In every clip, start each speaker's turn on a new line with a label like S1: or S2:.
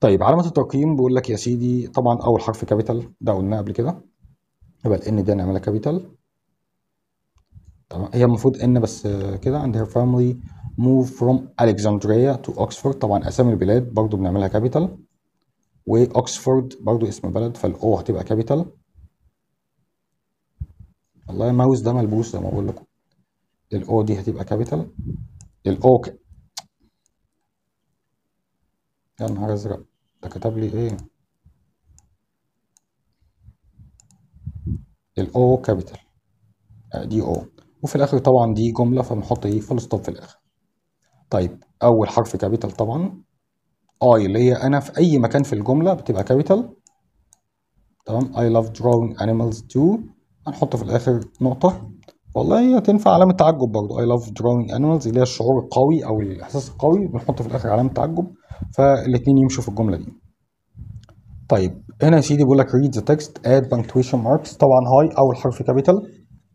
S1: طيب علامة الترقيم بيقول لك يا سيدي طبعا أول حرف كابيتال ده قلناه قبل كده يبقى ال N دي هنعملها كابيتال تمام هي المفروض N بس آه، كده and her family move from Alexandria to Oxford طبعا أسامي البلاد برضو بنعملها كابيتال وأكسفورد برضو اسم بلد فالأو هتبقى كابيتال والله الماوس ده ملبوس زي ما بقول لكم الأو دي هتبقى كابيتال الأو ك... يا نهار أزرق ده كتب لي إيه الاو كابيتال دي او وفي الاخر طبعا دي جمله فبنحط ايه فول ستوب في الاخر طيب اول حرف كابيتال طبعا اي اللي هي انا في اي مكان في الجمله بتبقى كابيتال تمام I love drawing animals too هنحط في الاخر نقطه والله هي تنفع علامه تعجب برضو I love drawing animals اللي هي الشعور القوي او الاحساس القوي بنحط في الاخر علامه تعجب فالاتنين يمشوا في الجمله دي طيب هنا يا سيدي بيقول لك read the text add punctuation marks طبعا هاي اول حرف كابيتال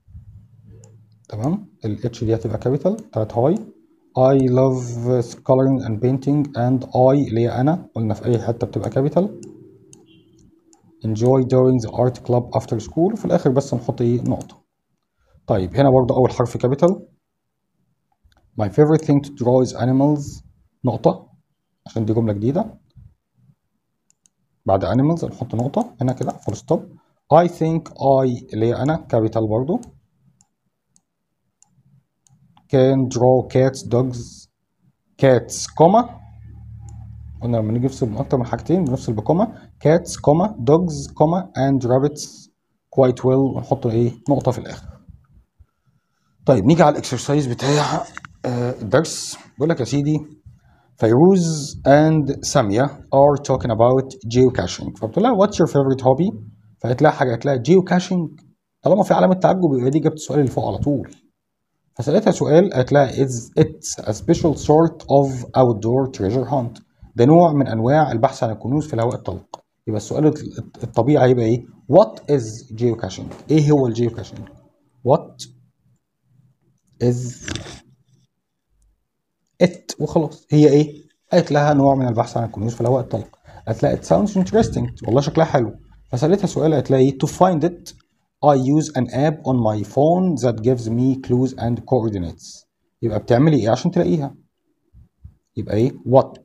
S1: تمام ال H دي هتبقى كابيتال بتاعت هاي I love coloring and painting and I اللي هي انا قلنا في اي حته بتبقى كابيتال enjoy doing the art club after school وفي الاخر بس نحط ايه نقطه طيب هنا برضه اول حرف كابيتال my favorite thing to draw is animals نقطه عشان دي جمله جديده بعد animals نحط نقطة هنا كده full stop I think I اللي هي أنا capital برضو can draw cats dogs cats كوما قلنا لما نيجي نفصل من أكتر من حاجتين بنفصل بكوما cats كوما dogs كوما and rabbits quite well ونحط إيه نقطة في الآخر طيب نيجي على الإكسرسايز بتاع آه، الدرس بيقول لك يا سيدي فيروز and سامية are talking about geocaching فبتقول لها what's your favorite hobby فقالت لها حاجة قالت لها geocaching طالما في علامة تعجب يبقى دي جابت السؤال اللي فوق على طول فسألتها سؤال قالت لها is it's a special sort of outdoor treasure hunt ده نوع من أنواع البحث عن الكنوز في الهواء الطلق يبقى السؤال الط- الطبيعي هيبقى إيه what is geocaching إيه هو الجيوكاشنج what is it وخلاص هي ايه قالت لها نوع من البحث عن الكنوز في الهواء الطلق قالت لها it sounds interesting والله شكلها حلو فسالتها سؤال قالت لها ايه to find it I use an app on my phone that gives me clues and coordinates يبقى بتعملي ايه عشان تلاقيها يبقى ايه what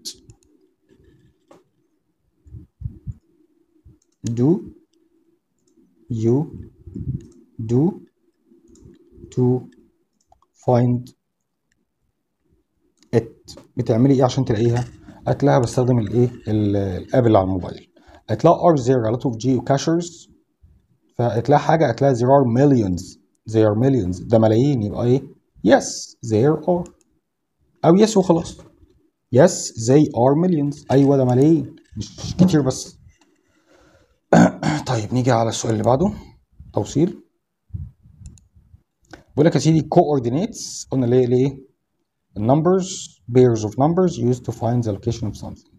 S1: do you do to find it بتعملي ايه عشان تلاقيها؟ قالت لها بستخدم الايه؟ ال- الاب اللي على الموبايل. قالت لها are there a lot of geocachers؟ فقالت لها حاجه قالت لها there are millions there are millions ده ملايين يبقى ايه؟ yes there are او yes وخلاص. yes they are millions ايوه ده ملايين مش كتير بس. طيب نيجي على السؤال اللي بعده توصيل. بيقول لك يا سيدي coordinates قلنا ليه ليه؟ numbers pairs of numbers used to find the location of something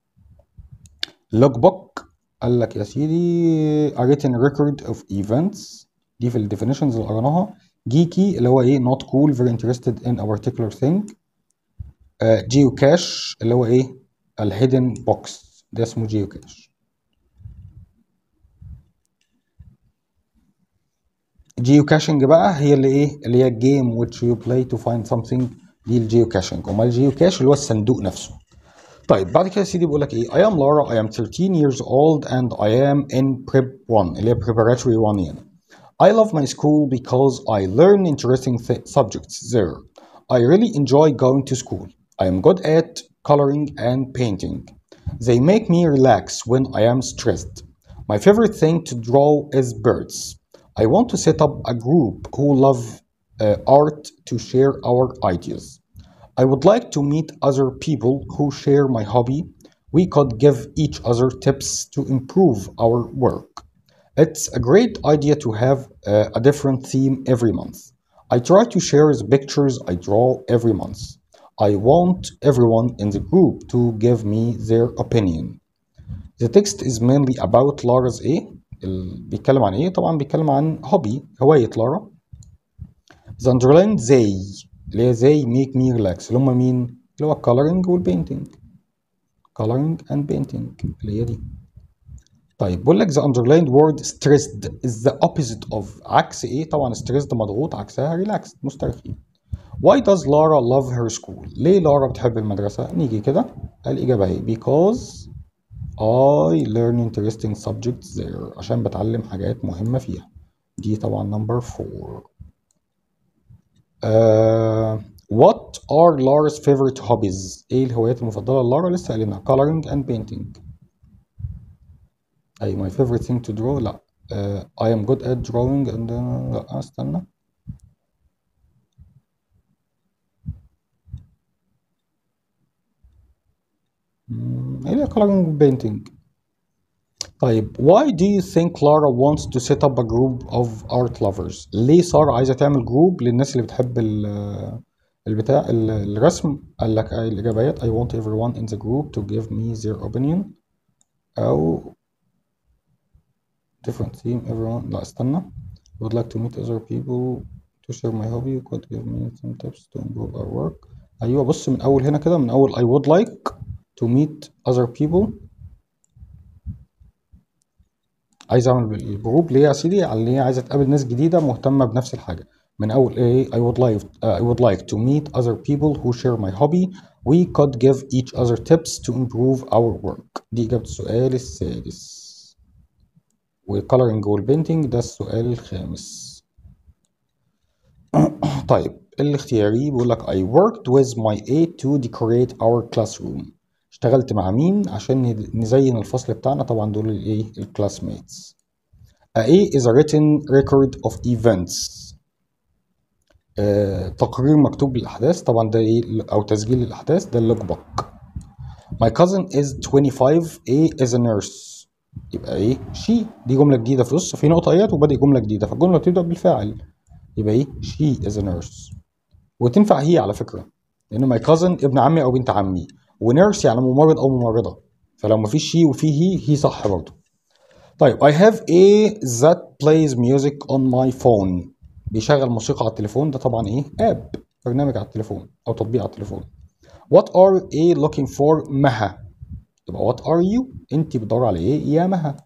S1: logbook قال لك يا سيدي a written record of events دي في ال definitions اللي قريناها geeky اللي هو ايه not cool very interested in a particular thing uh, geocache اللي هو ايه ال hidden box ده اسمه geocache geocaching بقى هي اللي ايه اللي هي game which you play to find something دي الجيوكاشنج امال الجيوكاش اللي هو الصندوق نفسه طيب بعد كده يا سيدي بيقول لك ايه I am Laura I am 13 years old and I am in prep 1 اللي هي preparatory 1 يعني I love my school because I learn interesting th- subjects there I really enjoy going to school I am good at coloring and painting they make me relax when I am stressed my favorite thing to draw is birds I want to set up a group who love uh, art to share our ideas. I would like to meet other people who share my hobby. We could give each other tips to improve our work. It's a great idea to have uh, a different theme every month. I try to share the pictures I draw every month. I want everyone in the group to give me their opinion. The text is mainly about Laura's ايه؟ ال- بيتكلم عن ايه؟ طبعا بيتكلم عن هوبي هواية لارا. The underlined they اللي هي they make me relax اللي هم مين؟ اللي هو الكولرنج والبينتنج. coloring and painting اللي هي دي طيب بقول لك the underlined word stressed is the opposite of عكس ايه طبعا stressed مضغوط عكسها relaxed مسترخي why does Lara love her school ليه لارا بتحب المدرسة نيجي كده الإجابة هي because I learn interesting subjects there عشان بتعلم حاجات مهمة فيها دي طبعا number four uh, what are Lara's favorite hobbies ايه الهوايات المفضلة للارا لسه قايلينها coloring and painting أي my favorite thing to draw لا uh, I am good at drawing and uh, لا استنى مم، ايه coloring and painting طيب why do you think Lara wants to set up a group of art lovers ليه سارة عايزة تعمل جروب للناس اللي بتحب ال- البتاع ال- الرسم قال لك أي الإجابات I want everyone in the group to give me their opinion أو different theme everyone لا استنى would like to meet other people to share my hobby could give me some tips to improve our work أيوة بص من أول هنا كده من أول I would like to meet other people عايز اعمل الجروب ليه يا سيدي على اللي هي عايزه تقابل ناس جديده مهتمه بنفس الحاجه من اول ايه I would like uh, I would like to meet other people who share my hobby we could give each other tips to improve our work دي اجابه السؤال السادس والcoloring والبينتينج ده السؤال الخامس طيب الاختياري بيقول لك I worked with my aide to decorate our classroom اشتغلت مع مين عشان ند- نزين الفصل بتاعنا طبعا دول الايه الكلاس ميتس A A is a written record of events آه، تقرير مكتوب للأحداث طبعا ده ايه أو تسجيل الأحداث ده اللوج بوك My cousin is 25 A is a nurse يبقى ايه she دي جملة جديدة في نص في نقطة ايات وبادئ جملة جديدة فالجملة بتبدأ بالفاعل يبقى ايه she is a nurse وتنفع هي على فكرة لأن my cousin ابن عمي أو بنت عمي ونيرس يعني ممرض أو ممرضة فلو مفيش شي وفي هي هي صح برضه طيب I have a that plays music on my phone بيشغل موسيقى على التليفون ده طبعا ايه اب برنامج على التليفون او تطبيق على التليفون What are a looking for مها يبقى what are you انت بتدور على ايه يا مها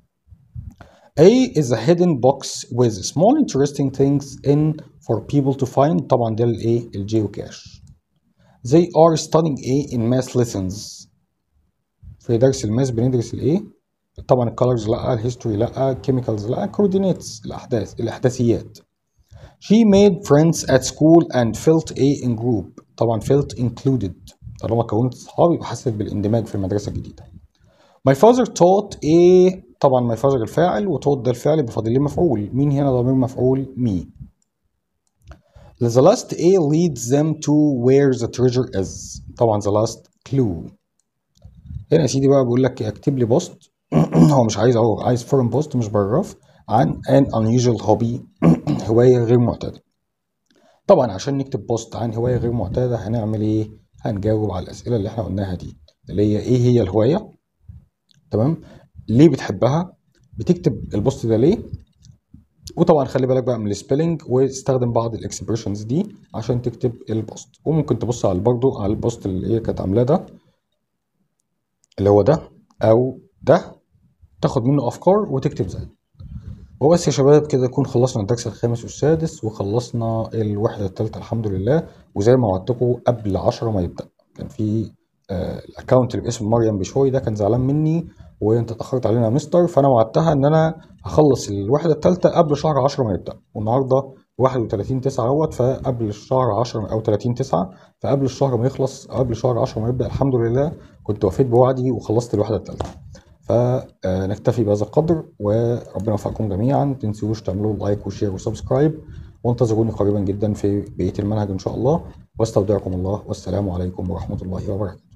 S1: A is a hidden box with small interesting things in for people to find طبعا ده الايه الجيو كاش They are studying A in math lessons في درس الماس بندرس الايه طبعا الكالرز لا الهيستوري لا الكيميكالز لا coordinates الاحداث الاحداثيات She made friends at school and felt A in group طبعا felt included طالما كونت اصحاب يبقى حست بالاندماج في المدرسه الجديده My father taught A طبعا my father الفاعل وتوت ده الفعل بفاضل ليه مفعول مين هنا ضمير مفعول me The last A leads them to where the treasure is طبعا the last clue هنا يا سيدي بقى بيقول لك اكتب لي بوست هو مش عايز اهو عايز فورم بوست مش باراجراف عن an unusual hobby هواية غير معتادة طبعا عشان نكتب بوست عن هواية غير معتادة هنعمل ايه هنجاوب على الأسئلة اللي احنا قلناها دي اللي هي ايه هي الهواية تمام ليه بتحبها بتكتب البوست ده ليه وطبعا خلي بالك بقى من السبيلنج واستخدم بعض الاكسبريشنز دي عشان تكتب البوست وممكن تبص على برضه على البوست اللي هي كانت عاملاه ده اللي هو ده او ده تاخد منه افكار وتكتب زيه وبس يا شباب كده نكون خلصنا الدرس الخامس والسادس وخلصنا الوحدة الثالثة الحمد لله وزي ما وعدتكم قبل عشرة ما يبدأ كان في آه الاكونت اللي باسم مريم بشوي ده كان زعلان مني وانت اتأخرت علينا يا مستر فانا وعدتها ان انا هخلص الوحدة الثالثة قبل شهر عشرة ما يبدأ والنهارده 31 9 اهوت فقبل الشهر 10 او 30 9 فقبل الشهر ما يخلص قبل شهر 10 ما يبدأ الحمد لله كنت وفيت بوعدي وخلصت الوحدة الثالثة فنكتفي بهذا القدر وربنا يوفقكم جميعا ما تنسوش تعملوا لايك وشير وسبسكرايب وانتظروني قريبا جدا في بقية المنهج ان شاء الله واستودعكم الله والسلام عليكم ورحمة الله وبركاته